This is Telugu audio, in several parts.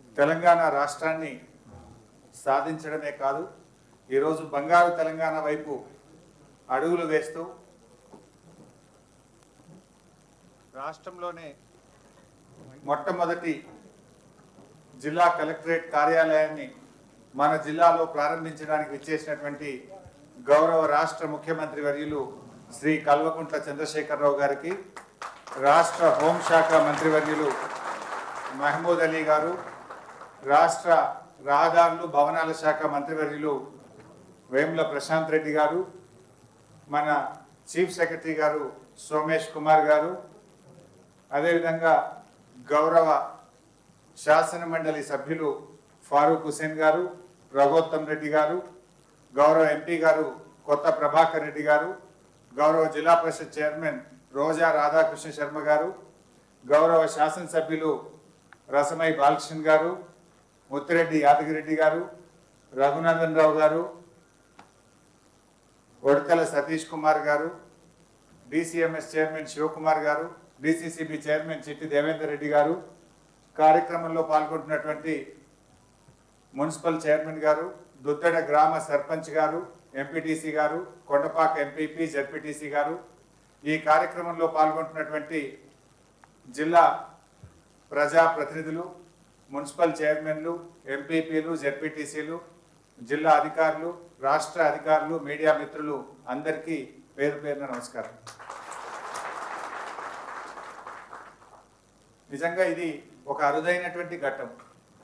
తెలంగాణ రాష్ట్రాన్ని సాధించడమే కాదు ఈరోజు బంగారు తెలంగాణ వైపు అడుగులు వేస్తూ రాష్ట్రంలోనే మొట్టమొదటి జిల్లా కలెక్టరేట్ కార్యాలయాన్ని మన జిల్లాలో ప్రారంభించడానికి విచ్చేసినటువంటి గౌరవ రాష్ట్ర ముఖ్యమంత్రి వర్యులు శ్రీ కల్వకుంట్ల చంద్రశేఖరరావు గారికి రాష్ట్ర హోంశాఖ మంత్రివర్యులు మహమూద్ అలీ గారు రాష్ట్ర రహదారులు భవనాల శాఖ మంత్రివర్యులు వేముల ప్రశాంత్ రెడ్డి గారు మన చీఫ్ సెక్రటరీ గారు సోమేష్ కుమార్ గారు అదేవిధంగా గౌరవ శాసన మండలి సభ్యులు ఫారూక్ హుసేన్ గారు రఘోత్తమ్ రెడ్డి గారు గౌరవ ఎంపీ గారు కొత్త ప్రభాకర్ రెడ్డి గారు గౌరవ జిల్లా పరిషత్ చైర్మన్ రోజా రాధాకృష్ణ శర్మ గారు గౌరవ శాసనసభ్యులు రసమై బాలకృష్ణ గారు ముత్తిరెడ్డి యాదగిరెడ్డి గారు రఘునందన్ రావు గారు ఒడతల సతీష్ కుమార్ గారు డిసిఎంఎస్ చైర్మన్ శివకుమార్ గారు డిసిసిబి చైర్మన్ చిట్టి దేవేందర్ రెడ్డి గారు కార్యక్రమంలో పాల్గొంటున్నటువంటి మున్సిపల్ చైర్మన్ గారు దుద్దడ గ్రామ సర్పంచ్ గారు ఎంపీటీసీ గారు కొండపాక ఎంపీపీ జడ్పీటీసీ గారు ఈ కార్యక్రమంలో పాల్గొంటున్నటువంటి జిల్లా ప్రజా ప్రతినిధులు మున్సిపల్ చైర్మన్లు ఎంపీపీలు జడ్పీటీసీలు జిల్లా అధికారులు రాష్ట్ర అధికారులు మీడియా మిత్రులు అందరికీ పేరు పేరున నమస్కారం నిజంగా ఇది ఒక అరుదైనటువంటి ఘట్టం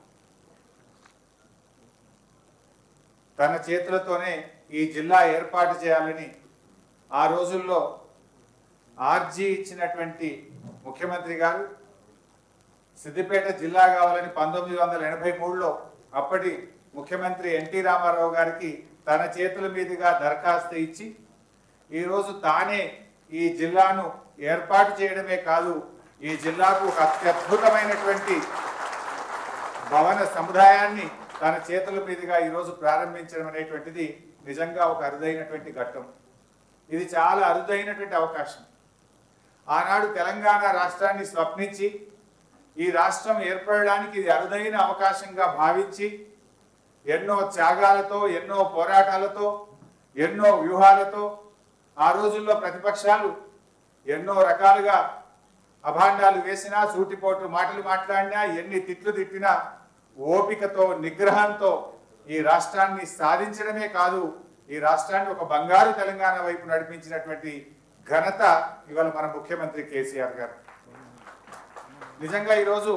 తన చేతులతోనే ఈ జిల్లా ఏర్పాటు చేయాలని ఆ రోజుల్లో ఆర్జీ ఇచ్చినటువంటి ముఖ్యమంత్రి గారు సిద్దిపేట జిల్లా కావాలని పంతొమ్మిది వందల ఎనభై మూడులో అప్పటి ముఖ్యమంత్రి ఎన్టీ రామారావు గారికి తన చేతుల మీదుగా దరఖాస్తు ఇచ్చి ఈరోజు తానే ఈ జిల్లాను ఏర్పాటు చేయడమే కాదు ఈ జిల్లాకు ఒక అత్యద్భుతమైనటువంటి భవన సముదాయాన్ని తన చేతుల మీదుగా ఈరోజు ప్రారంభించడం అనేటువంటిది నిజంగా ఒక అరుదైనటువంటి ఘట్టం ఇది చాలా అరుదైనటువంటి అవకాశం ఆనాడు తెలంగాణ రాష్ట్రాన్ని స్వప్నించి ఈ రాష్ట్రం ఏర్పడడానికి ఇది అరుదైన అవకాశంగా భావించి ఎన్నో త్యాగాలతో ఎన్నో పోరాటాలతో ఎన్నో వ్యూహాలతో ఆ రోజుల్లో ప్రతిపక్షాలు ఎన్నో రకాలుగా అభాండాలు వేసినా సూటిపోటు మాటలు మాట్లాడినా ఎన్ని తిట్లు తిట్టినా ఓపికతో నిగ్రహంతో ఈ రాష్ట్రాన్ని సాధించడమే కాదు ఈ రాష్ట్రాన్ని ఒక బంగారు తెలంగాణ వైపు నడిపించినటువంటి ఘనత ఇవాళ మన ముఖ్యమంత్రి కేసీఆర్ గారు నిజంగా ఈరోజు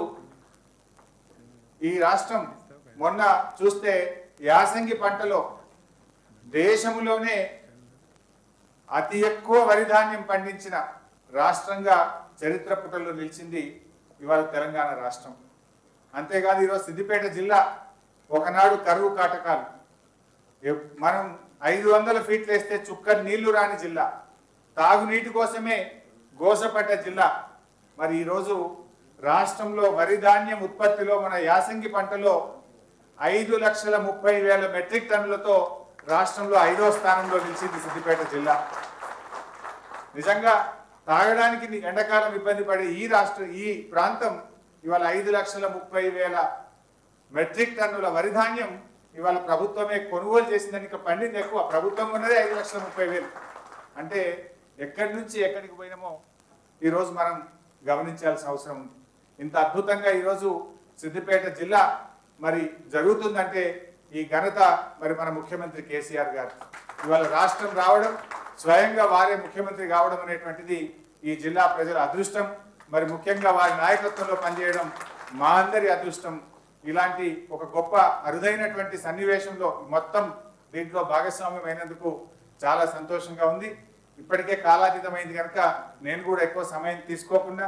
ఈ రాష్ట్రం మొన్న చూస్తే యాసంగి పంటలో దేశంలోనే అతి ఎక్కువ వరి ధాన్యం పండించిన రాష్ట్రంగా చరిత్ర పుటల్లో నిలిచింది ఇవాళ తెలంగాణ రాష్ట్రం అంతేకాదు ఈరోజు సిద్దిపేట జిల్లా ఒకనాడు కరువు కాటకాలు ఎప్- మనం ఐదు వందల ఫీట్లు వేస్తే చుక్క నీళ్లు రాని జిల్లా తాగునీటి కోసమే గోసపడ్డ జిల్లా మరి ఈరోజు రాష్ట్రంలో వరి ధాన్యం ఉత్పత్తిలో మన యాసంగి పంటలో ఐదు లక్షల ముప్పై వేల మెట్రిక్ టన్నులతో రాష్ట్రంలో ఐదో స్థానంలో నిలిచింది సిద్దిపేట జిల్లా నిజంగా తాగడానికి ని- ఎండాకాలం ఇబ్బంది పడే ఈ రాష్ట్ర ఈ ప్రాంతం ఇవాళ ఐదు లక్షల ముప్పై వేల మెట్రిక్ టన్నుల వరి ధాన్యం ఇవాళ ప్రభుత్వమే కొనుగోలు చేసిందని ఇంకా పండింది ఎక్కువ ప్రభుత్వం ఉన్నదే ఐదు లక్షల ముప్పై వేలు అంటే ఎక్కడి నుంచి ఎక్కడికి పోయినామో ఈరోజు మనం గమనించాల్సిన అవసరం ఉంది ఇంత అద్భుతంగా ఈరోజు సిద్దిపేట జిల్లా మరి జరుగుతుందంటే ఈ ఘనత మరి మన ముఖ్యమంత్రి కేసీఆర్ గారు ఇవాళ రాష్ట్రం రావడం స్వయంగా వారే ముఖ్యమంత్రి కావడం అనేటువంటిది ఈ జిల్లా ప్రజల అదృష్టం మరి ముఖ్యంగా వారి నాయకత్వంలో పనిచేయడం మా అందరి అదృష్టం ఇలాంటి ఒక గొప్ప అరుదైనటువంటి సన్నివేశంలో మొత్తం దీంట్లో భాగస్వామ్యం అయినందుకు చాలా సంతోషంగా ఉంది ఇప్పటికే కాలాతీతమైంది కనుక నేను కూడా ఎక్కువ సమయం తీసుకోకుండా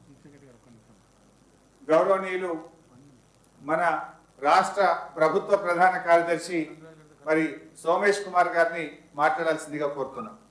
గౌరవనీయులు మన రాష్ట్ర ప్రభుత్వ ప్రధాన కార్యదర్శి మరి సోమేష్ కుమార్ గారిని మాట్లాడాల్సిందిగా కోరుతున్నాం